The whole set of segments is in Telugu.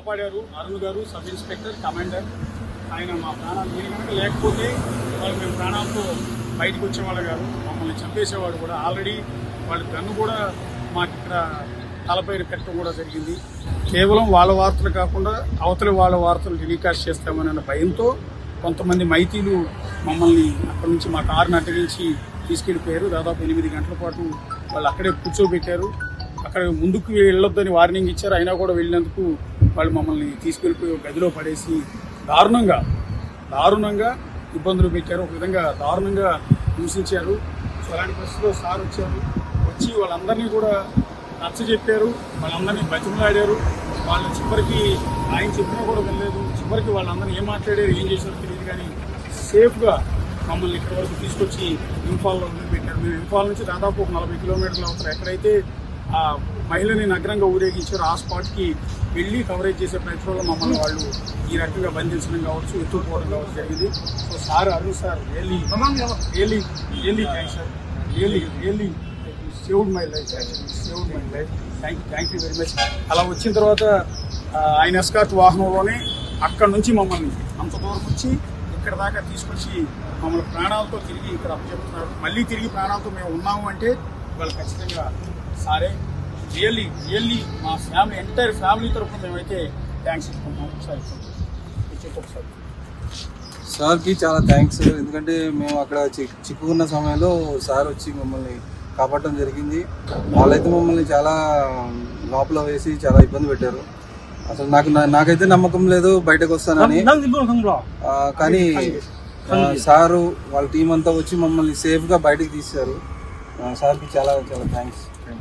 కాపాడారు అరుణ్ గారు సబ్ ఇన్స్పెక్టర్ కమాండర్ ఆయన మా ప్రాణాలు మీరు కనుక లేకపోతే వాళ్ళు మేము ప్రాణాలతో బయటకు వచ్చేవాళ్ళు కాదు మమ్మల్ని చంపేసేవాడు కూడా ఆల్రెడీ వాళ్ళ గన్ను కూడా మాకు ఇక్కడ తలపైన పెట్టడం కూడా జరిగింది కేవలం వాళ్ళ వార్తలు కాకుండా అవతలి వాళ్ళ వార్తలు టెలికాస్ట్ చేస్తామనే భయంతో కొంతమంది మైతీలు మమ్మల్ని అక్కడి నుంచి మా కారుని అడ్డగించి తీసుకెళ్ళిపోయారు దాదాపు ఎనిమిది గంటల పాటు వాళ్ళు అక్కడే కూర్చోబెట్టారు అక్కడ ముందుకు వెళ్ళొద్దని వార్నింగ్ ఇచ్చారు అయినా కూడా వెళ్ళినందుకు వాళ్ళు మమ్మల్ని తీసుకెళ్ళిపోయి ఒక గదిలో పడేసి దారుణంగా దారుణంగా ఇబ్బందులు పెట్టారు ఒక విధంగా దారుణంగా హింసించారు సో అలాంటి పరిస్థితిలో సార్ వచ్చారు వచ్చి వాళ్ళందరినీ కూడా నచ్చ చెప్పారు వాళ్ళందరినీ బతిమలాడారు వాళ్ళు చివరికి ఆయన చెప్పినా కూడా వెళ్ళలేదు చివరికి వాళ్ళందరినీ ఏం మాట్లాడారు ఏం చేశారో తెలియదు కానీ సేఫ్గా మమ్మల్ని ఇక్కడ వరకు తీసుకొచ్చి ఇంఫాల్లో వదిలిపెట్టారు మేము ఇంఫాల్ నుంచి దాదాపు ఒక నలభై కిలోమీటర్ల అవతల ఎక్కడైతే ఆ మహిళని నగ్నంగా ఊరేగించారు ఆ స్పాట్కి వెళ్ళి కవరేజ్ చేసే ప్రయత్నంలో మమ్మల్ని వాళ్ళు ఈ రకంగా బంధించడం కావచ్చు ఎత్తుకుపోవడం కావచ్చు జరిగింది so sir Arun sir really really really thanks sir really really saved my life actually saved my life thank you thank you very much అలా వచ్చిన తర్వాత ఆ, ఆయన ఎస్కార్ట్ వాహనంలోనే అక్కడ నుంచి మమ్మల్ని అంత దూరం వచ్చి ఇక్కడ దాకా తీసుకొచ్చి మమ్మల్ని ప్రాణాలతో తిరిగి ఇక్కడ అప్పచెప్తున్నారు మళ్ళీ తిరిగి ప్రాణాలతో మేము ఉన్నాము అంటే వాళ్ళు ఖచ్చితంగా సారే రియల్లీ రియల్లీ మా ఫ్యామిలీ ఎంటైర్ ఫ్యామిలీ తరఫున మేమైతే థ్యాంక్స్ చెప్పుకుంటున్నాం ఒకసారి చెప్పు ఒకసారి సార్కి చాలా థ్యాంక్స్ ఎందుకంటే మేము అక్కడ చి- చిక్కుకున్న సమయంలో సార్ వచ్చి మమ్మల్ని కాపాడటం జరిగింది వాళ్ళైతే మమ్మల్ని చాలా లోపల వేసి చాలా ఇబ్బంది పెట్టారు అసలు నాకు నా- నాకైతే నమ్మకం లేదు బయటకు వస్తానని ఆ, కానీ ఆ, సారు వాళ్ళ టీం అంతా వచ్చి మమ్మల్ని సేఫ్ గా బయటకు తీశారు ఆ, సార్కి చాలా చాలా థ్యాంక్స్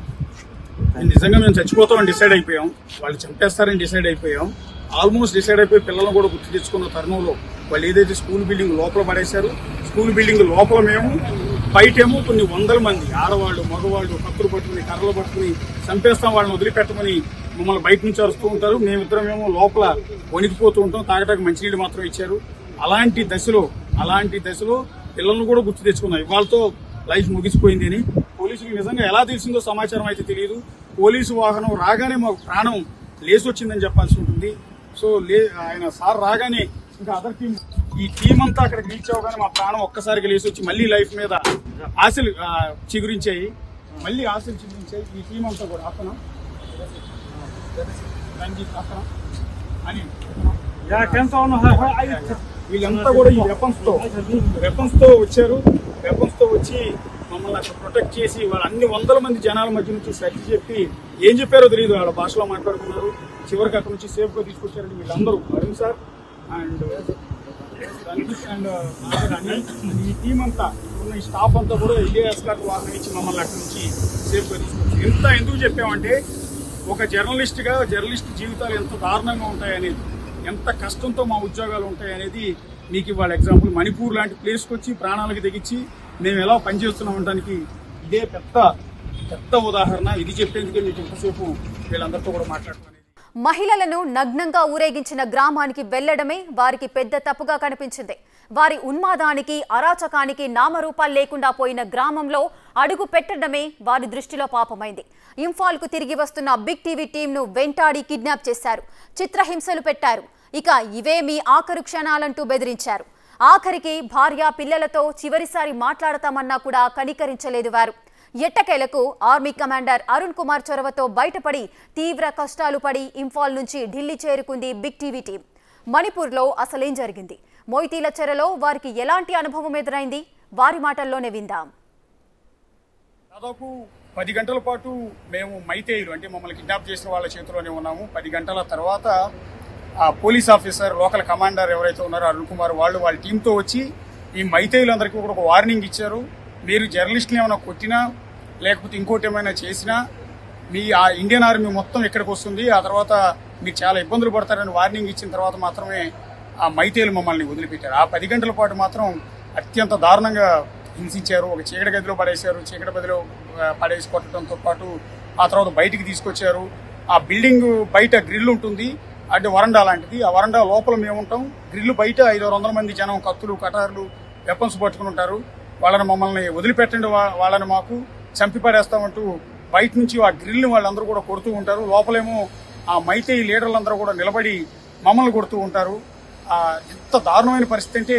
నిజంగా మేము చచ్చిపోతామని డిసైడ్ అయిపోయాం వాళ్ళు చంపేస్తారని డిసైడ్ అయిపోయాం ఆల్మోస్ట్ డిసైడ్ అయిపోయి పిల్లలను కూడా గుర్తు తెచ్చుకున్న తరుణంలో వాళ్ళు ఏదైతే స్కూల్ బిల్డింగ్ లోపల పడేశారు స్కూల్ బిల్డింగ్ లోపల మేము బయటేమో కొన్ని వందల మంది ఆడవాళ్ళు మగవాళ్ళు కత్తులు పట్టుకుని కర్రలు పట్టుకుని చంపేస్తాం వాళ్ళని వదిలిపెట్టమని మమ్మల్ని బయట నుంచి అరుస్తూ ఉంటారు మేమిద్దరం ఏమో లోపల వణికిపోతూ ఉంటాం తాగటానికి మంచినీళ్ళు మాత్రం ఇచ్చారు అలాంటి దశలో అలాంటి దశలో పిల్లలను కూడా గుర్తు తెచ్చుకున్నాం ఇవాళతో లైఫ్ ముగిసిపోయింది అని పోలీసులకు నిజంగా ఎలా తెలిసిందో సమాచారం అయితే తెలియదు పోలీసు వాహనం రాగానే మాకు ప్రాణం లేచి వచ్చిందని చెప్పాల్సి ఉంటుంది సో లే ఆయన సార్ రాగానే ఇంకా అదర్ టీం ఈ టీం అంతా అక్కడికి రీచ్ అవ్వగానే మా ప్రాణం ఒక్కసారిగా లేచి వచ్చి మళ్ళీ లైఫ్ మీద ఆశలు ఆ, చిగురించాయి మళ్ళీ ఆశలు చిగురించాయి ఈ టీం అంతా కూడా అతను రంజిత్ అతను అని వీళ్ళంతా కూడా ఈ వెపన్స్ తో వెపన్స్ తో వచ్చారు వెపన్స్ తో వచ్చి మమ్మల్ని అక్కడ ప్రొటెక్ట్ చేసి వాళ్ళ అన్ని వందల మంది జనాల మధ్య నుంచి సర్ది చెప్పి ఏం చెప్పారో తెలియదు వాళ్ళ భాషలో మాట్లాడుకున్నారు చివరికి అక్కడ నుంచి సేఫ్ గా తీసుకొచ్చారండి వీళ్ళందరూ Arun sir and Ranjith and Anil ఈ టీం అంతా ఉన్న ఈ స్టాఫ్ అంతా కూడా ఇదే ఎస్కార్ట్ వాహనం ఇచ్చి మమ్మల్ని అక్కడ నుంచి సేఫ్ గా తీసుకొచ్చారు ఇంత ఎందుకు చెప్పామంటే ఒక జర్నలిస్ట్ గా జర్నలిస్ట్ జీవితాలు ఎంత దారుణంగా ఉంటాయనేది ఎంత కష్టంతో మా ఉద్యోగాలు ఉంటాయనేది మీకు ఇవాళ ఎగ్జాంపుల్ మణిపూర్ లాంటి ప్లేస్కి వచ్చి ప్రాణాలకు తెగించి మేము ఎలా పనిచేస్తున్నాం అనడానికి ఇదే పెద్ద పెద్ద ఉదాహరణ ఇది చెప్పేందుకే మీకు ఇంతసేపు వీళ్ళందరితో కూడా మాట్లాడుకునేది మహిళలను నగ్నంగా ఊరేగించిన గ్రామానికి వెళ్లడమే వారికి పెద్ద తప్పుగా కనిపించింది వారి ఉన్మాదానికి అరాచకానికి నామరూపాలు లేకుండా పోయిన గ్రామంలో అడుగు పెట్టడమే వారి దృష్టిలో పాపమైంది ఇంఫాల్కు తిరిగి వస్తున్న బిగ్ టీవీ టీంను వెంటాడి కిడ్నాప్ చేశారు చిత్రహింసలు పెట్టారు ఇక ఇవే మీ ఆఖరు క్షణాలంటూ బెదిరించారు ఆఖరికి భార్య పిల్లలతో చివరిసారి మాట్లాడతామన్నా కూడా కనికరించలేదు వారు ఎట్టకేలకు ఆర్మీ కమాండర్ అరుణ్ కుమార్ చొరవతో బయటపడి తీవ్ర కష్టాలు పడి ఇంఫాల్ నుంచి ఢిల్లీ చేరుకుంది బిగ్ టీవీ టీం మణిపూర్లో అసలేం జరిగింది మొయితీల చెరలో వారికి ఎలాంటి అనుభవం ఎదురైంది వారి మాటల్లోనే విందాం దాదాపు పది గంటల పాటు మేము మైతేయులు అంటే మమ్మల్ని కిడ్నాప్ చేసిన వాళ్ళ చేతిలోనే ఉన్నాము పది గంటల తర్వాత ఆ పోలీస్ ఆఫీసర్ లోకల్ కమాండర్ ఎవరైతే ఉన్నారో అరుణ్ కుమార్ వాళ్ళు వాళ్ళ టీంతో వచ్చి ఈ మైతేయులందరికీ కూడా ఒక వార్నింగ్ ఇచ్చారు మీరు జర్నలిస్ట్ని ఏమైనా కొట్టినా లేకపోతే ఇంకోటి ఏమైనా చేసినా మీ ఆ ఇండియన్ ఆర్మీ మొత్తం ఇక్కడికి వస్తుంది ఆ తర్వాత మీరు చాలా ఇబ్బందులు పడతారని వార్నింగ్ ఇచ్చిన తర్వాత మాత్రమే ఆ మైతేయులు మమ్మల్ని వదిలిపెట్టారు ఆ పది గంటల పాటు మాత్రం అత్యంత దారుణంగా హింసించారు ఒక చీకటి గదిలో పడేశారు చీకటి గదిలో ఆ, పడేసి కొట్టడంతో పాటు ఆ తర్వాత బయటికి తీసుకొచ్చారు ఆ బిల్డింగ్ బయట గ్రిల్ ఉంటుంది అంటే వరండా లాంటిది ఆ వరండా లోపల మేము ఉంటాం గ్రిల్ బయట ఐదు వందల మంది జనం కత్తులు కటార్లు వెపన్స్ పట్టుకుని ఉంటారు వాళ్ళని మమ్మల్ని వదిలిపెట్టండి వా- వాళ్ళని మాకు చంపి పడేస్తామంటూ బయట నుంచి ఆ గ్రిల్ని వాళ్ళందరూ కూడా కొడుతూ ఉంటారు లోపలేమో ఆ మైతే లీడర్లందరూ కూడా నిలబడి మమ్మల్ని కొడుతూ ఉంటారు ఆ, ఎంత దారుణమైన పరిస్థితి అంటే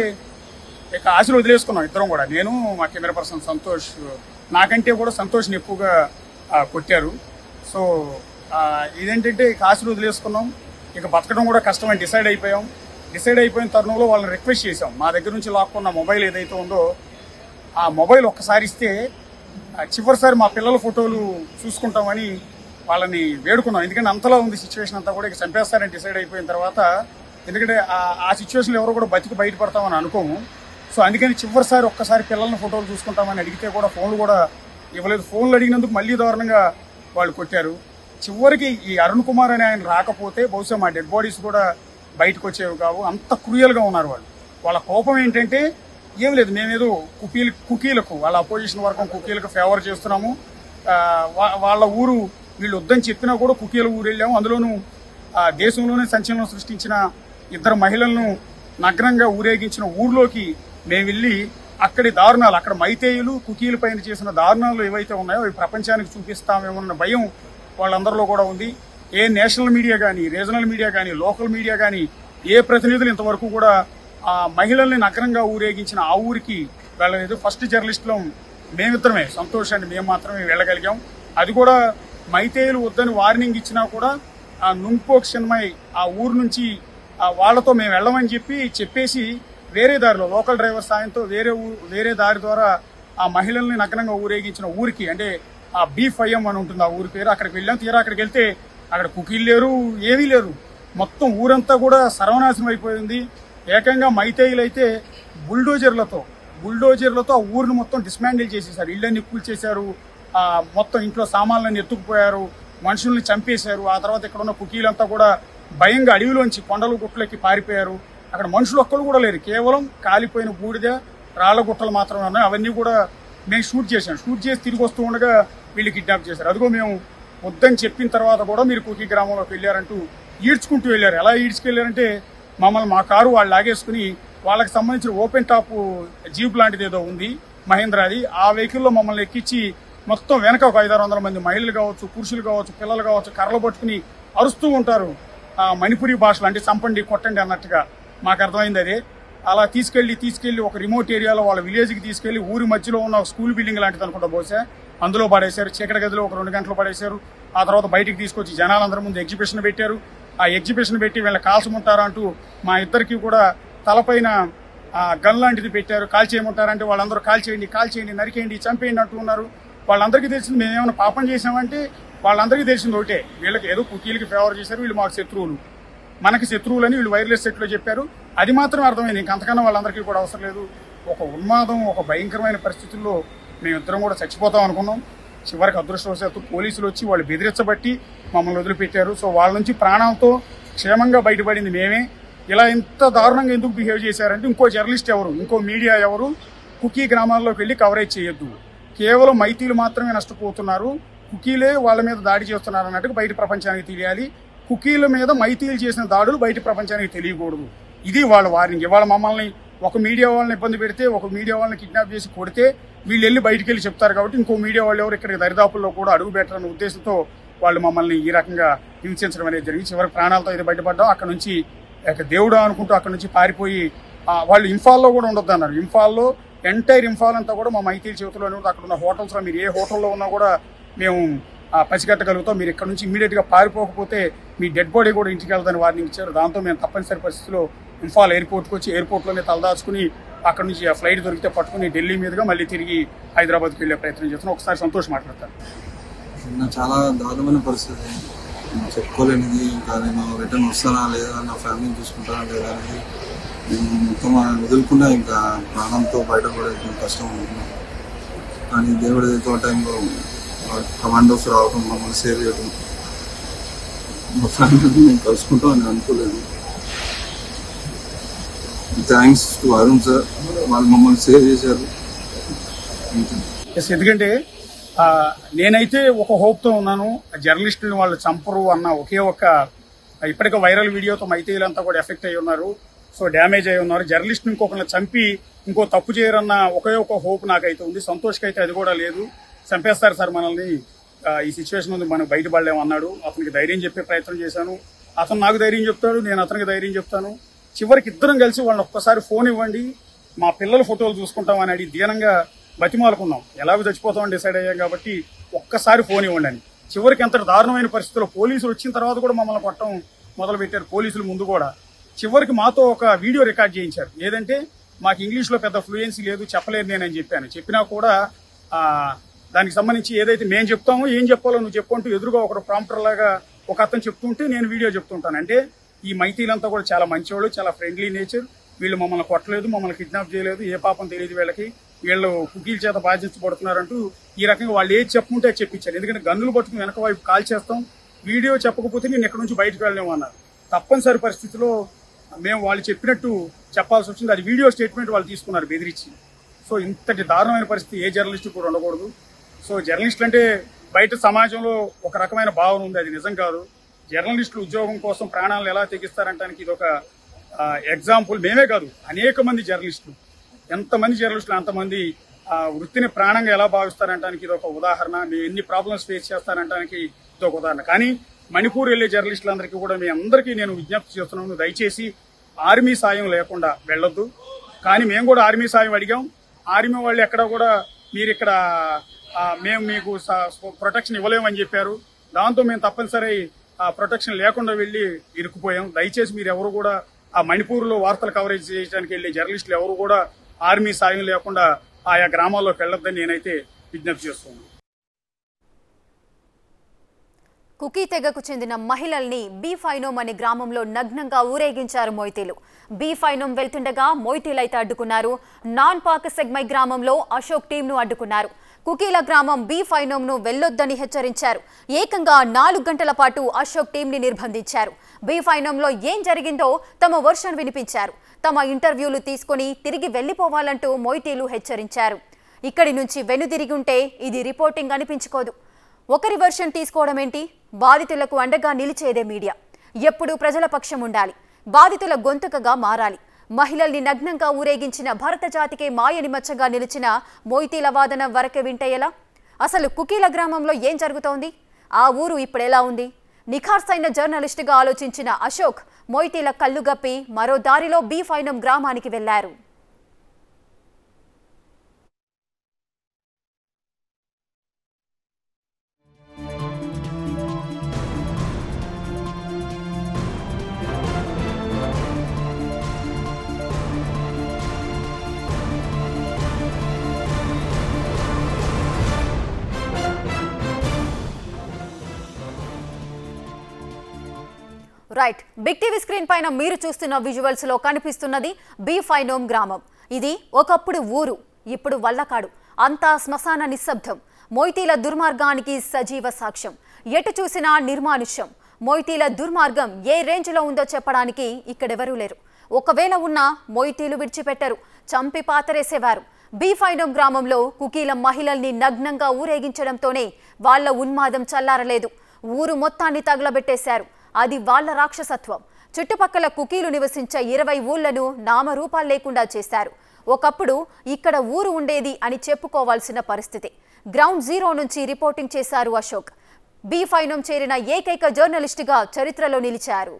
ఇక ఆశలు వదిలేసుకున్నాం ఇద్దరం కూడా నేను మా కెమెరా పర్సన్ సంతోష్ నాకంటే కూడా సంతోష్ని ఎక్కువగా ఆ, కొట్టారు సో ఆ, ఇదేంటంటే ఇక ఆశలు వదిలేసుకున్నాం ఇక బతకడం కూడా కష్టం అని డిసైడ్ అయిపోయాం డిసైడ్ అయిపోయిన తరుణంలో వాళ్ళని రిక్వెస్ట్ చేసాం మా దగ్గర నుంచి లాక్కున్న మొబైల్ ఏదైతే ఉందో ఆ మొబైల్ ఒక్కసారి ఇస్తే ఆ చివరిసారి మా పిల్లల ఫోటోలు చూసుకుంటామని వాళ్ళని వేడుకున్నాం ఎందుకంటే అంతలా ఉంది సిచ్యువేషన్ అంతా కూడా ఇక చంపేస్తారని డిసైడ్ అయిపోయిన తర్వాత ఎందుకంటే ఆ- ఆ సిచ్యువేషన్ ఎవరు కూడా బతికి బయటపడతామని అనుకోము సో అందుకని చివరిసారి ఒక్కసారి పిల్లల ఫోటోలు చూసుకుంటామని అడిగితే కూడా ఫోన్లు కూడా ఇవ్వలేదు ఫోన్లు అడిగినందుకు మళ్ళీ దారుణంగా వాళ్ళు కొట్టారు చివరికి ఈ అరుణ్ కుమార్ అని ఆయన రాకపోతే బహుశా మా డెడ్ బాడీస్ కూడా బయటకు వచ్చేవి కావు అంత క్రూయల్గా ఉన్నారు వాళ్ళు వాళ్ళ కోపం ఏంటంటే ఏం లేదు మేమేదో కుకీలు కుకీలకు వాళ్ళ అపోజిషన్ వర్గం కుకీలకు ఫేవర్ చేస్తున్నాము ఆ, వా- వాళ్ళ ఊరు వీళ్ళు వద్దని చెప్పినా కూడా కుకీల ఊరు వెళ్ళాము అందులోనూ ఆ, దేశంలోనే సంచలనం సృష్టించిన ఇద్దరు మహిళలను నగ్నంగా ఊరేగించిన ఊర్లోకి మేము వెళ్ళి అక్కడి దారుణాలు అక్కడ మైతేయులు కుకీల పైన చేసిన దారుణాలు ఏవైతే ఉన్నాయో అవి ప్రపంచానికి చూపిస్తామేమన్న భయం వాళ్ళందరిలో కూడా ఉంది ఏ నేషనల్ మీడియా కానీ రీజనల్ మీడియా కానీ లోకల్ మీడియా కానీ ఏ ప్రతినిధులు ఇంతవరకు కూడా ఆ మహిళల్ని నగ్నంగా ఊరేగించిన ఆ ఊరికి వెళ్ళలేదు ఫస్ట్ జర్నలిస్టులో మేమిద్దరమే సంతోష్ అండి మేము మాత్రమే వెళ్ళగలిగాం అది కూడా మైతేయులు వద్దని వార్నింగ్ ఇచ్చినా కూడా ఆ నుంపోక్ షన్మై ఆ ఊరు నుంచి ఆ వాళ్ళతో మేము వెళ్ళమని చెప్పి చెప్పేసి వేరే దారిలో లోకల్ డ్రైవర్ సాయంతో వేరే ఊ- వేరే దారి ద్వారా ఆ మహిళల్ని నగ్నంగా ఊరేగించిన ఊరికి అంటే ఆ బీఫ్ అయ్యం అని ఉంటుంది ఆ ఊరి పేరు అక్కడికి వెళ్ళాం తీరా అక్కడికి వెళ్తే అక్కడ కుకీలు లేరు ఏమీ లేరు మొత్తం ఊరంతా కూడా సర్వనాశనం అయిపోయింది ఏకంగా మైతేయులు అయితే బుల్డోజర్లతో బుల్డోజర్లతో ఆ ఊరిని మొత్తం డిస్మాండిల్ చేసేసారు ఇళ్ళన్ని కూల్చేశారు ఆ మొత్తం ఇంట్లో సామాన్లన్నీ ఎత్తుకుపోయారు మనుషుల్ని చంపేశారు ఆ తర్వాత ఇక్కడ ఉన్న కుకీలంతా కూడా భయంగా అడవిలోంచి కొండలు గుట్లకి పారిపోయారు అక్కడ మనుషులు ఒక్కరు కూడా లేరు కేవలం కాలిపోయిన బూడిద రాళ్ల గుట్టలు మాత్రమే ఉన్నాయి అవన్నీ కూడా మేము షూట్ చేశాం షూట్ చేసి తిరిగి వస్తూ ఉండగా వీళ్ళు కిడ్నాప్ చేశారు అదిగో మేము వద్దని చెప్పిన తర్వాత కూడా మీరు కుకీ గ్రామంలోకి వెళ్ళారంటూ ఈడ్చుకుంటూ వెళ్ళారు ఎలా ఈడ్చుకెళ్ళారంటే మమ్మల్ని మా కారు వాళ్ళు లాగేసుకుని వాళ్ళకి సంబంధించిన ఓపెన్ టాప్ జీప్ లాంటిది ఏదో ఉంది మహేంద్రాది ఆ వెహికల్లో మమ్మల్ని ఎక్కించి మొత్తం వెనక ఒక ఐదారు వందల మంది మహిళలు కావచ్చు పురుషులు కావచ్చు పిల్లలు కావచ్చు కర్రలు పట్టుకుని అరుస్తూ ఉంటారు ఆ మణిపురి భాషలో అంటే చంపండి కొట్టండి అన్నట్టుగా మాకు అర్థమైంది అదే అలా తీసుకెళ్లి తీసుకెళ్లి ఒక రిమోట్ ఏరియాలో వాళ్ళ విలేజ్కి తీసుకెళ్లి ఊరి మధ్యలో ఉన్న ఒక స్కూల్ బిల్డింగ్ లాంటిది అనుకుంటా బహుశా అందులో పడేశారు చీకటి గదిలో ఒక రెండు గంటలు పడేశారు ఆ తర్వాత బయటికి తీసుకొచ్చి జనాలందరి ముందు ఎగ్జిబిషన్ పెట్టారు ఆ ఎగ్జిబిషన్ పెట్టి వీళ్ళ కాల్చమంటారా అంటూ మా ఇద్దరికి కూడా తలపైన ఆ గన్ లాంటిది పెట్టారు కాల్ చేయమంటారంటే వాళ్ళందరూ కాల్ చేయండి కాల్ చేయండి నరికేయండి చంపేయండి అంటూ ఉన్నారు వాళ్ళందరికీ తెలిసింది మేము ఏమైనా పాపం చేసామంటే వాళ్ళందరికీ తెలిసింది ఒకటే వీళ్ళకి ఏదో కుకీలకి ఫేవర్ చేశారు వీళ్ళు మాకు శత్రువులు మనకి శత్రువులని వీళ్ళు వైర్లెస్ సెట్లో చెప్పారు అది మాత్రం అర్థమైంది ఇంక అంతకన్నా వాళ్ళందరికీ కూడా అవసరం లేదు ఒక ఉన్మాదం ఒక భయంకరమైన పరిస్థితుల్లో మేమిద్దరం కూడా చచ్చిపోతాం అనుకున్నాం చివరికి అదృష్టవశాత్తు పోలీసులు వచ్చి వాళ్ళు బెదిరించబట్టి మమ్మల్ని వదిలిపెట్టారు సో వాళ్ళ నుంచి ప్రాణాలతో క్షేమంగా బయటపడింది మేమే ఇలా ఇంత దారుణంగా ఎందుకు బిహేవ్ చేశారంటే ఇంకో జర్నలిస్ట్ ఎవరు ఇంకో మీడియా ఎవరు కుకీ గ్రామాల్లోకి వెళ్ళి కవరేజ్ చేయొద్దు కేవలం మైతీలు మాత్రమే నష్టపోతున్నారు కుకీలే వాళ్ళ మీద దాడి చేస్తున్నారు అన్నట్టుగా బయట ప్రపంచానికి తెలియాలి కుకీల మీద మైతీలు చేసిన దాడులు బయట ప్రపంచానికి తెలియకూడదు ఇది వాళ్ళ వార్నింగ్ ఇవాళ మమ్మల్ని ఒక మీడియా వాళ్ళని ఇబ్బంది పెడితే ఒక మీడియా వాళ్ళని కిడ్నాప్ చేసి కొడితే వీళ్ళు వెళ్ళి బయటికి వెళ్ళి చెప్తారు కాబట్టి ఇంకో మీడియా వాళ్ళు ఎవరు ఇక్కడ దరిదాపుల్లో కూడా అడుగు పెట్టాలన్న ఉద్దేశంతో వాళ్ళు మమ్మల్ని ఈ రకంగా హింసించడం అనేది జరిగింది చివరికి ప్రాణాలతో ఇది బయటపడ్డాం అక్కడ నుంచి ఇక దేవుడు అనుకుంటూ అక్కడ నుంచి పారిపోయి ఆ, వాళ్ళు ఇంఫాల్లో కూడా ఉండొద్దు అన్నారు ఇంఫాల్లో ఎంటైర్ ఇంఫాల్ అంతా కూడా మా మైతీల చేతిలోనే ఉంది అక్కడ ఉన్న హోటల్స్లో మీరు ఏ హోటల్లో ఉన్నా కూడా మేము ఆ, పసిగట్టగలుగుతాం మీరు ఇక్కడ నుంచి ఇమీడియట్గా పారిపోకపోతే మీ డెడ్ బాడీ కూడా ఇంటికి వెళ్తాని వార్నింగ్ ఇచ్చారు దాంతో మేము తప్పనిసరి పరిస్థితిలో ఇంఫాల్ ఎయిర్పోర్ట్కి వచ్చి ఎయిర్పోర్ట్లోనే తలదాచుకుని అక్కడ నుంచి ఆ ఫ్లైట్ దొరికితే పట్టుకుని ఢిల్లీ మీదుగా మళ్ళీ తిరిగి హైదరాబాద్కి వెళ్ళే ప్రయత్నం చేస్తున్నాం ఒకసారి సంతోష్ మాట్లాడతాను నా చాలా దారుణమైన పరిస్థితి నేను చెప్పుకోలేనిది ఇంకా నేను రిటర్న్ వస్తానా లేదా నా ఫ్యామిలీని చూసుకుంటానా లేదా అనేది నేను మొత్తం ఆయన వదులుకున్నా ఇంకా ప్రాణంతో బయటపడేది కష్టం ఉంది కానీ దేవుడు ఏదో టైంలో కమాండోస్ రావడం మమ్మల్ని సేవ్ చేయడం మా ఫ్యామిలీని నేను కలుసుకుంటాం అని అనుకోలేదు థ్యాంక్స్ టు అరుణ్ సార్ వాళ్ళు మమ్మల్ని సేవ్ చేశారు ఎస్ ఎందుకంటే ఆ, నేనైతే ఒక హోప్తో ఉన్నాను జర్నలిస్టులను వాళ్ళు చంపరు అన్న ఒకే ఒక ఇప్పటికే వైరల్ వీడియోతో మైతేయులంతా కూడా ఎఫెక్ట్ అయి ఉన్నారు సో డ్యామేజ్ అయి ఉన్నారు జర్నలిస్ట్ ఇంకొకరిని చంపి ఇంకో తప్పు చేయరన్న ఒకే ఒక హోప్ నాకైతే ఉంది సంతోష్కి అయితే అది కూడా లేదు చంపేస్తారు సార్ మనల్ని ఆ, ఈ సిచ్యువేషన్ ఉంది మనం బయటపడలేము అన్నాడు అతనికి ధైర్యం చెప్పే ప్రయత్నం చేశాను అతను నాకు ధైర్యం చెప్తాడు నేను అతనికి ధైర్యం చెప్తాను చివరికి ఇద్దరం కలిసి వాళ్ళని ఒక్కసారి ఫోన్ ఇవ్వండి మా పిల్లల ఫోటోలు చూసుకుంటామని అడిగి దీనంగా బతిమాలుకున్నాం ఎలాగో చచ్చిపోతామని డిసైడ్ అయ్యాం కాబట్టి ఒక్కసారి ఫోన్ ఇవ్వండి అని చివరికి ఎంత దారుణమైన పరిస్థితుల్లో పోలీసులు వచ్చిన తర్వాత కూడా మమ్మల్ని కొట్టడం మొదలు పెట్టారు పోలీసులు ముందు కూడా చివరికి మాతో ఒక వీడియో రికార్డ్ చేయించారు ఏదంటే మాకు ఇంగ్లీష్లో పెద్ద ఫ్లూయెన్సీ లేదు చెప్పలేదు నేనని చెప్పాను చెప్పినా కూడా ఆ, దానికి సంబంధించి ఏదైతే మేము చెప్తామో ఏం చెప్పాలో నువ్వు చెప్పుకుంటూ ఎదురుగా ఒకడు ప్రాంప్టర్ లాగా ఒక అతను చెప్తుంటే నేను వీడియో చెప్తుంటాను అంటే ఈ మైతీలంతా కూడా చాలా మంచివాళ్ళు చాలా ఫ్రెండ్లీ నేచర్ వీళ్ళు మమ్మల్ని కొట్టలేదు మమ్మల్ని కిడ్నాప్ చేయలేదు ఏ పాపం తెలియదు వీళ్ళకి వీళ్ళు కుకీల చేత బాధించబడుతున్నారంటూ ఈ రకంగా వాళ్ళు ఏది చెప్పుకుంటే అది చెప్పించారు ఎందుకంటే గన్నులు పట్టుకుని వెనక వైపు కాల్ చేస్తాం వీడియో చెప్పకపోతే నేను ఎక్కడి నుంచి బయటకు వెళ్ళలేము అన్నారు తప్పనిసరి పరిస్థితిలో మేము వాళ్ళు చెప్పినట్టు చెప్పాల్సి వచ్చింది అది వీడియో స్టేట్మెంట్ వాళ్ళు తీసుకున్నారు బెదిరించి సో ఇంతటి దారుణమైన పరిస్థితి ఏ జర్నలిస్ట్ కూడా ఉండకూడదు సో జర్నలిస్టులు అంటే బయట సమాజంలో ఒక రకమైన భావన ఉంది అది నిజం కాదు జర్నలిస్టులు ఉద్యోగం కోసం ప్రాణాలను ఎలా తెగిస్తారంటానికి ఇది ఒక ఎగ్జాంపుల్ మేమే కాదు అనేక మంది జర్నలిస్టులు ఎంతమంది జర్నలిస్టులు అంతమంది ఆ, వృత్తిని ప్రాణంగా ఎలా భావిస్తారంటానికి ఇది ఒక ఉదాహరణ మేము ఎన్ని ప్రాబ్లమ్స్ ఫేస్ చేస్తారంటానికి ఇది ఒక ఉదాహరణ కానీ మణిపూర్ వెళ్లే జర్నలిస్టులందరికీ కూడా మీ అందరికీ నేను విజ్ఞప్తి చేస్తున్నాను దయచేసి ఆర్మీ సాయం లేకుండా వెళ్ళొద్దు కానీ మేము కూడా ఆర్మీ సాయం అడిగాం ఆర్మీ వాళ్ళు ఎక్కడ కూడా మీరు ఇక్కడ ఆ, మేము మీకు ప్రొటెక్షన్ ఇవ్వలేమని చెప్పారు దాంతో మేము తప్పనిసరి ఆ ప్రొటెక్షన్ లేకుండా వెళ్ళి ఇరుక్కుపోయాం దయచేసి మీరు ఎవరు కూడా ఆ మణిపూర్లో వార్తలు కవరేజ్ చేయడానికి వెళ్ళే జర్నలిస్టులు ఎవరు కూడా ఆర్మీ సాయం లేకుండా ఆయా గ్రామాల్లోకి వెళ్ళొద్దని నేనైతే విజ్ఞప్తి చేస్తున్నాను కుకీ తెగకు చెందిన మహిళల్ని బీ ఫైనోమ్ అనే గ్రామంలో నగ్నంగా ఊరేగించారు మొయితీలు బీ ఫైనోమ్ వెళ్తుండగా మొయితీలు అయితే అడ్డుకున్నారు నాన్ పాక్ సెగ్మై గ్రామంలో అశోక్ టీంను అడ్డుకున్నారు కుకీల గ్రామం బీ ఫైనోమ్ను వెళ్లొద్దని హెచ్చరించారు ఏకంగా నాలుగు గంటల పాటు అశోక్ టీంని నిర్బంధించారు బీ ఫైనోమ్లో ఏం జరిగిందో తమ వర్షన్ వినిపించారు తమ ఇంటర్వ్యూలు తీసుకుని తిరిగి వెళ్లిపోవాలంటూ మొయితీలు హెచ్చరించారు ఇక్కడి నుంచి వెనుదిరిగి ఉంటే ఇది రిపోర్టింగ్ అనిపించుకోదు ఒకరి వర్షన్ తీసుకోవడం ఏంటి బాధితులకు అండగా నిలిచేదే మీడియా ఎప్పుడూ ప్రజల పక్షం ఉండాలి బాధితుల గొంతుకగా మారాలి మహిళల్ని నగ్నంగా ఊరేగించిన భరత జాతికే మాయని మచ్చగా నిలిచిన మోయితీల వాదన వరకే వింటే ఎలా అసలు కుకీల గ్రామంలో ఏం జరుగుతోంది ఆ ఊరు ఇప్పుడు ఎలా ఉంది నిఖార్సైన జర్నలిస్టుగా ఆలోచించిన అశోక్ మోయితీల కళ్ళుగప్పి మరో దారిలో బీ ఫైనం గ్రామానికి వెళ్లారు రైట్ బిగ్ టీవీ స్క్రీన్ పైన మీరు చూస్తున్న విజువల్స్ లో కనిపిస్తున్నది బీ ఫైనోమ్ గ్రామం ఇది ఒకప్పుడు ఊరు ఇప్పుడు వల్లకాడు అంతా శ్మశాన నిశ్శబ్దం మొయితీల దుర్మార్గానికి సజీవ సాక్ష్యం ఎటు చూసినా నిర్మానుష్యం మొయితీల దుర్మార్గం ఏ రేంజ్లో ఉందో చెప్పడానికి ఇక్కడెవరూ లేరు ఒకవేళ ఉన్నా మొయితీలు విడిచిపెట్టరు చంపి పాతరేసేవారు బీ ఫైనోమ్ గ్రామంలో కుకీల మహిళల్ని నగ్నంగా ఊరేగించడంతోనే వాళ్ళ ఉన్మాదం చల్లారలేదు ఊరు మొత్తాన్ని తగలబెట్టేశారు అది వాళ్ళ రాక్షసత్వం చుట్టుపక్కల కుకీలు నివసించే ఇరవై ఊళ్లను నామరూపాలు లేకుండా చేశారు ఒకప్పుడు ఇక్కడ ఊరు ఉండేది అని చెప్పుకోవాల్సిన పరిస్థితి గ్రౌండ్ జీరో నుంచి రిపోర్టింగ్ చేశారు అశోక్ బీ ఫైనం చేరిన ఏకైక జర్నలిస్టుగా చరిత్రలో నిలిచారు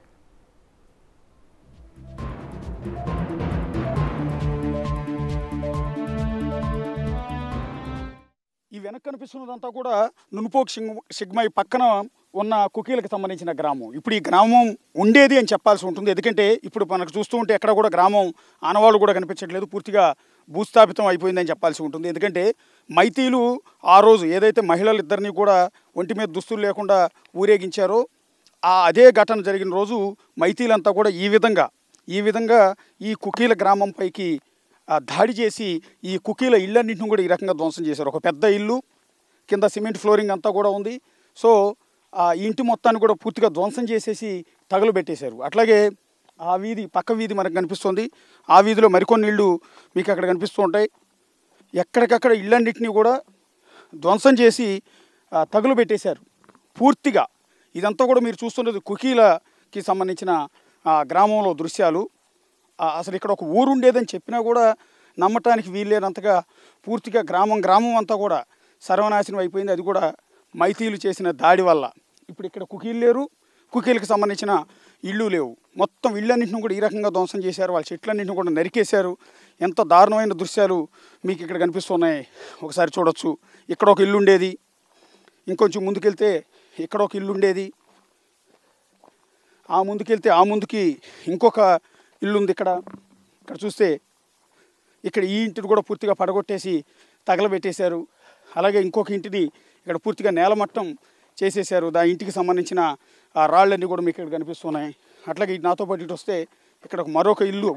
ఈ వెనక కనిపిస్తున్నదంతా కూడా నునుపోక్ సిగ్ సిగ్మై పక్కన ఉన్న కుకీలకు సంబంధించిన గ్రామం ఇప్పుడు ఈ గ్రామం ఉండేది అని చెప్పాల్సి ఉంటుంది ఎందుకంటే ఇప్పుడు మనకు చూస్తూ ఉంటే ఎక్కడ కూడా గ్రామం ఆనవాళ్ళు కూడా కనిపించట్లేదు పూర్తిగా భూస్థాపితం అయిపోయిందని చెప్పాల్సి ఉంటుంది ఎందుకంటే మైతీలు ఆ రోజు ఏదైతే మహిళలు ఇద్దరిని కూడా ఒంటి మీద దుస్తులు లేకుండా ఊరేగించారో ఆ అదే ఘటన జరిగిన రోజు మైతీలంతా కూడా ఈ విధంగా ఈ విధంగా ఈ కుకీల గ్రామం పైకి ఆ, దాడి చేసి ఈ కుకీల ఇళ్ళన్నింటిని కూడా ఈ రకంగా ధ్వంసం చేశారు ఒక పెద్ద ఇల్లు కింద సిమెంట్ ఫ్లోరింగ్ అంతా కూడా ఉంది సో ఆ ఇంటి మొత్తాన్ని కూడా పూర్తిగా ధ్వంసం చేసేసి తగలబెట్టేశారు అట్లాగే ఆ వీధి పక్క వీధి మనకు కనిపిస్తుంది ఆ వీధిలో మరికొన్ని ఇళ్ళు మీకు అక్కడ కనిపిస్తూ ఉంటాయి ఎక్కడికక్కడ ఇళ్ళన్నింటినీ కూడా ధ్వంసం చేసి ఆ, తగులుబెట్టేశారు పూర్తిగా ఇదంతా కూడా మీరు చూస్తున్నది కుకీలకి సంబంధించిన ఆ, గ్రామంలో దృశ్యాలు ఆ, అసలు ఇక్కడ ఒక ఊరు ఉండేదని చెప్పినా కూడా నమ్మటానికి వీల్లేనంతగా పూర్తిగా గ్రామం గ్రామం అంతా కూడా సర్వనాశనం అయిపోయింది అది కూడా మైతీలు చేసిన దాడి వల్ల ఇప్పుడు ఇక్కడ కుకీలు లేరు కుకీలకు సంబంధించిన ఇళ్ళు లేవు మొత్తం ఇళ్ళన్నింటిని కూడా ఈ రకంగా ధ్వంసం చేశారు వాళ్ళ చెట్లన్నింటిని కూడా నరికేశారు ఎంత దారుణమైన దృశ్యాలు మీకు ఇక్కడ కనిపిస్తున్నాయి ఒకసారి చూడొచ్చు ఇక్కడ ఒక ఇల్లు ఉండేది ఇంకొంచెం ముందుకెళ్తే ఇక్కడ ఒక ఇల్లు ఉండేది ఆ ముందుకెళ్తే ఆ ముందుకి ఇంకొక ఇల్లు ఉంది ఇక్కడ ఇక్కడ చూస్తే ఇక్కడ ఈ ఇంటిని కూడా పూర్తిగా పడగొట్టేసి తగలబెట్టేశారు అలాగే ఇంకొక ఇంటిని ఇక్కడ పూర్తిగా నేలమట్టం చేసేశారు దా ఇంటికి సంబంధించిన ఆ రాళ్ళన్నీ కూడా మీకు ఇక్కడ కనిపిస్తున్నాయి అట్లాగే ఇటు నాతో పాటు ఇటు వస్తే ఇక్కడ ఒక మరొక ఇల్లు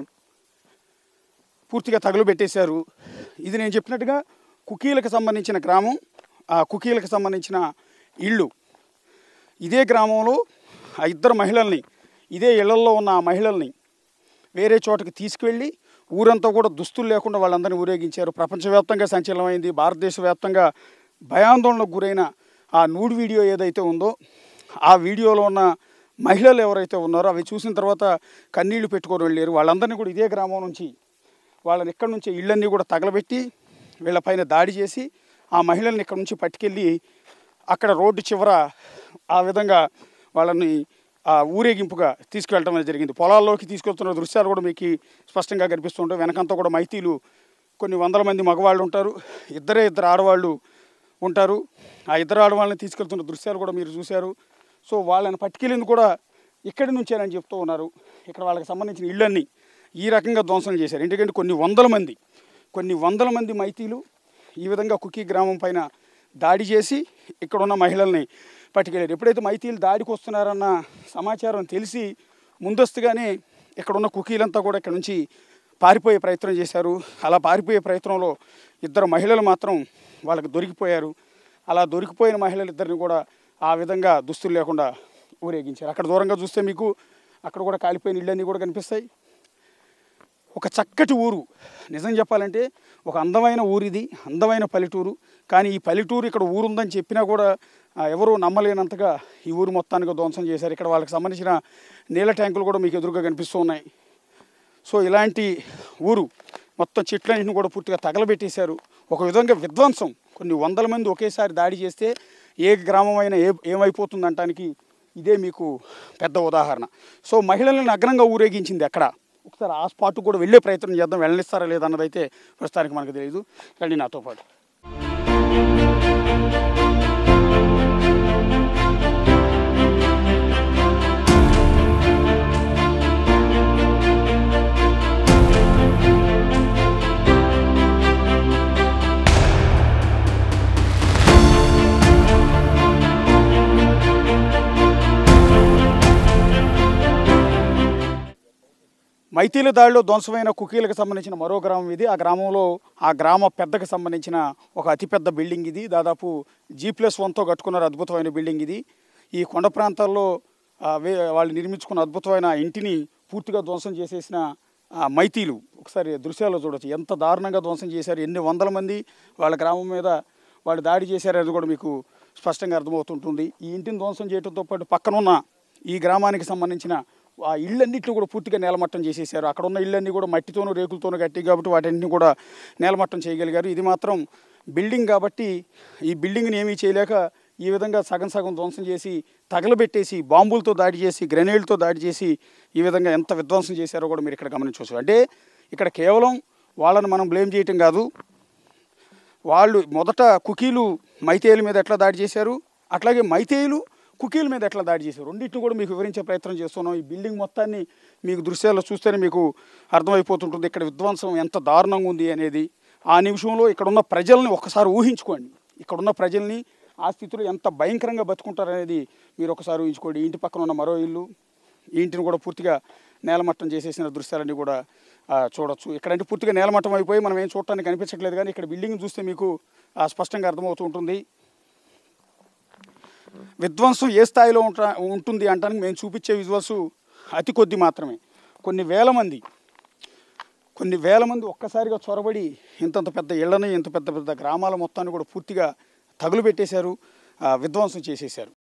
పూర్తిగా తగులుబెట్టేశారు ఇది నేను చెప్పినట్టుగా కుకీలకు సంబంధించిన గ్రామం ఆ కుకీలకు సంబంధించిన ఇళ్ళు ఇదే గ్రామంలో ఆ ఇద్దరు మహిళల్ని ఇదే ఇళ్లల్లో ఉన్న ఆ మహిళల్ని వేరే చోటకి తీసుకువెళ్ళి ఊరంతా కూడా దుస్తులు లేకుండా వాళ్ళందరినీ ఊరేగించారు ప్రపంచవ్యాప్తంగా సంచలనమైంది భారతదేశ వ్యాప్తంగా భయాందోళనకు గురైన ఆ నూడ్ వీడియో ఏదైతే ఉందో ఆ వీడియోలో ఉన్న మహిళలు ఎవరైతే ఉన్నారో అవి చూసిన తర్వాత కన్నీళ్లు పెట్టుకొని వెళ్ళారు వాళ్ళందరినీ కూడా ఇదే గ్రామం నుంచి వాళ్ళని ఇక్కడి నుంచి ఇళ్ళన్నీ కూడా తగలబెట్టి వీళ్ళపైన దాడి చేసి ఆ మహిళల్ని ఇక్కడ నుంచి పట్టుకెళ్ళి అక్కడ రోడ్డు చివర ఆ విధంగా వాళ్ళని ఆ ఊరేగింపుగా తీసుకువెళ్ళడం అనేది జరిగింది పొలాల్లోకి తీసుకెళ్తున్న దృశ్యాలు కూడా మీకు స్పష్టంగా కనిపిస్తుంటాయి వెనకంతా కూడా మైతీలు కొన్ని వందల మంది మగవాళ్ళు ఉంటారు ఇద్దరే ఇద్దరు ఆడవాళ్ళు ఉంటారు ఆ ఇద్దరు ఆడవాళ్ళని తీసుకెళ్తున్న దృశ్యాలు కూడా మీరు చూశారు సో వాళ్ళని పట్టుకెళ్ళింది కూడా ఇక్కడి నుంచేనని చెప్తూ ఉన్నారు ఇక్కడ వాళ్ళకి సంబంధించిన ఇళ్ళన్నీ ఈ రకంగా ధ్వంసం చేశారు ఎందుకంటే కొన్ని వందల మంది కొన్ని వందల మంది మైతీలు ఈ విధంగా కుకీ గ్రామం పైన దాడి చేసి ఇక్కడ ఉన్న మహిళల్ని పట్టుకెళ్ళారు ఎప్పుడైతే మైతీలు దాడికి వస్తున్నారన్న సమాచారం తెలిసి ముందస్తుగానే ఇక్కడ ఉన్న కుకీలంతా కూడా ఇక్కడ నుంచి పారిపోయే ప్రయత్నం చేశారు అలా పారిపోయే ప్రయత్నంలో ఇద్దరు మహిళలు మాత్రం వాళ్ళకి దొరికిపోయారు అలా దొరికిపోయిన మహిళలు ఇద్దరిని కూడా ఆ విధంగా దుస్తులు లేకుండా ఊరేగించారు అక్కడ దూరంగా చూస్తే మీకు అక్కడ కూడా కాలిపోయిన ఇళ్ళన్నీ కూడా కనిపిస్తాయి ఒక చక్కటి ఊరు నిజం చెప్పాలంటే ఒక అందమైన ఊరిది అందమైన పల్లెటూరు కానీ ఈ పల్లెటూరు ఇక్కడ ఊరుందని చెప్పినా కూడా ఆ, ఎవరూ నమ్మలేనంతగా ఈ ఊరు మొత్తానికి ధ్వంసం చేశారు ఇక్కడ వాళ్ళకి సంబంధించిన నీళ్ళ ట్యాంకులు కూడా మీకు ఎదురుగా కనిపిస్తూ ఉన్నాయి సో ఇలాంటి ఊరు మొత్తం చెట్లన్నింటిని కూడా పూర్తిగా తగలబెట్టేశారు ఒక విధంగా విధ్వంసం కొన్ని వందల మంది ఒకేసారి దాడి చేస్తే ఏ గ్రామం అయినా ఏ ఏమైపోతుంది అంటానికి ఇదే మీకు పెద్ద ఉదాహరణ సో మహిళలను అగ్రంగా ఊరేగించింది ఎక్కడ ఒకసారి ఆ స్పాట్ కూడా వెళ్ళే ప్రయత్నం చేద్దాం వెళ్ళనిస్తారా లేదన్నది అయితే ప్రస్తుతానికి మనకు తెలియదు రండి నాతో పాటు మైతీల దాడిలో ధ్వంసమైన కుకీలకు సంబంధించిన మరో గ్రామం ఇది ఆ గ్రామంలో ఆ గ్రామ పెద్దకు సంబంధించిన ఒక అతిపెద్ద బిల్డింగ్ ఇది దాదాపు జీ ప్లస్ వన్తో కట్టుకున్నారు అద్భుతమైన బిల్డింగ్ ఇది ఈ కొండ ప్రాంతాల్లో ఆ, వే- వాళ్ళు నిర్మించుకున్న అద్భుతమైన ఇంటిని పూర్తిగా ధ్వంసం చేసేసిన ఆ, మైతీలు ఒకసారి దృశ్యాల్లో చూడొచ్చు ఎంత దారుణంగా ధ్వంసం చేశారు ఎన్ని వందల మంది వాళ్ళ గ్రామం మీద వాళ్ళు దాడి చేశారనేది కూడా మీకు స్పష్టంగా అర్థమవుతుంటుంది ఈ ఇంటిని ధ్వంసం చేయడంతో పాటు పక్కనున్న ఈ గ్రామానికి సంబంధించిన ఆ ఇళ్ళన్నింటినీ కూడా పూర్తిగా నేలమట్టం చేసేసారు అక్కడ ఉన్న ఇళ్ళన్నీ కూడా మట్టితోనూ రేకులతోనూ కట్టి కాబట్టి వాటన్నిటిని కూడా నేలమట్టం చేయగలిగారు ఇది మాత్రం బిల్డింగ్ కాబట్టి ఈ బిల్డింగ్ని ఏమీ చేయలేక ఈ విధంగా సగం సగం ధ్వంసం చేసి తగలబెట్టేసి బాంబులతో దాడి చేసి గ్రెనేడ్లతో దాడి చేసి ఈ విధంగా ఎంత విధ్వంసం చేశారో కూడా మీరు ఇక్కడ గమనించవచ్చు అంటే ఇక్కడ కేవలం వాళ్ళని మనం బ్లేమ్ చేయటం కాదు వాళ్ళు మొదట కుకీలు మైతేయుల మీద ఎట్లా దాడి చేశారు అట్లాగే మైతేయులు కుకీల మీద ఎట్లా దాడి చేశారు రెండింటిని కూడా మీకు వివరించే ప్రయత్నం చేస్తున్నాం ఈ బిల్డింగ్ మొత్తాన్ని మీకు దృశ్యాల్లో చూస్తేనే మీకు అర్థమైపోతుంటుంది ఇక్కడ విధ్వంసం ఎంత దారుణంగా ఉంది అనేది ఆ నిమిషంలో ఇక్కడ ఉన్న ప్రజల్ని ఒక్కసారి ఊహించుకోండి ఇక్కడ ఉన్న ప్రజల్ని ఆ స్థితిలో ఎంత భయంకరంగా బతుకుంటారనేది మీరు ఒకసారి ఊహించుకోండి ఈ ఇంటి పక్కన ఉన్న మరో ఇల్లు ఈ ఇంటిని కూడా పూర్తిగా నేలమట్టం చేసేసిన దృశ్యాలన్నీ కూడా ఆ, చూడొచ్చు ఇక్కడంటే పూర్తిగా నేలమట్టం అయిపోయి మనం ఏం చూడటానికి కనిపించట్లేదు కానీ ఇక్కడ బిల్డింగ్ చూస్తే మీకు ఆ, స్పష్టంగా అర్థమవుతూ ఉంటుంది విధ్వంసం ఏ స్థాయిలో ఉంటా ఉంటుంది అంటానికి మేము చూపించే విజువల్స్ అతి కొద్ది మాత్రమే కొన్ని వేల మంది కొన్ని వేల మంది ఒక్కసారిగా చొరబడి ఇంతంత పెద్ద ఇళ్లని ఇంత పెద్ద పెద్ద గ్రామాల మొత్తాన్ని కూడా పూర్తిగా తగులు పెట్టేశారు ఆ, విధ్వంసం చేసేశారు